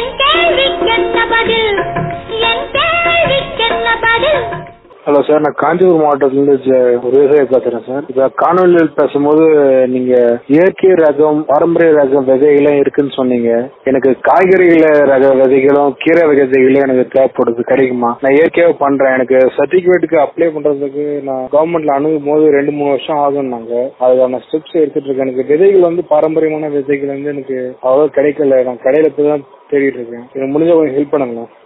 என் கேள்விக்கென்ன பதில் என் கேள்விக்கென்ன பதில் ஹலோ சார் நான் காஞ்சிபுரம் மாவட்டத்திலிருந்து ஜ- ஒரு விவசாயி பேசுறேன் சார் இப்ப காணொலியில் பேசும்போது நீங்க இயற்கை ரகம் பாரம்பரிய ரகம் விதைகளும் இருக்குன்னு சொன்னீங்க எனக்கு காய்கறிகள ரக விதைகளும் கீரை விதைகளும் எனக்கு தேவைப்படுது கிடைக்குமா நான் இயற்கையாக பண்றேன் எனக்கு சர்டிபிகேட்டுக்கு அப்ளை பண்றதுக்கு நான் கவர்மெண்ட்ல அணுகும் போது ரெண்டு மூணு வருஷம் ஆகும்னாங்க அதுக்கான ஸ்டெப்ஸ் எடுத்துட்டு இருக்கேன் எனக்கு விதைகள் வந்து பாரம்பரியமான விதைகள் வந்து எனக்கு அவ்வளவு கிடைக்கல நான் கடையில போய் தான் தேடிட்டு இருக்கேன் எனக்கு முடிஞ்ச கொஞ்சம் ஹெல்ப் பண்ணுங்களேன்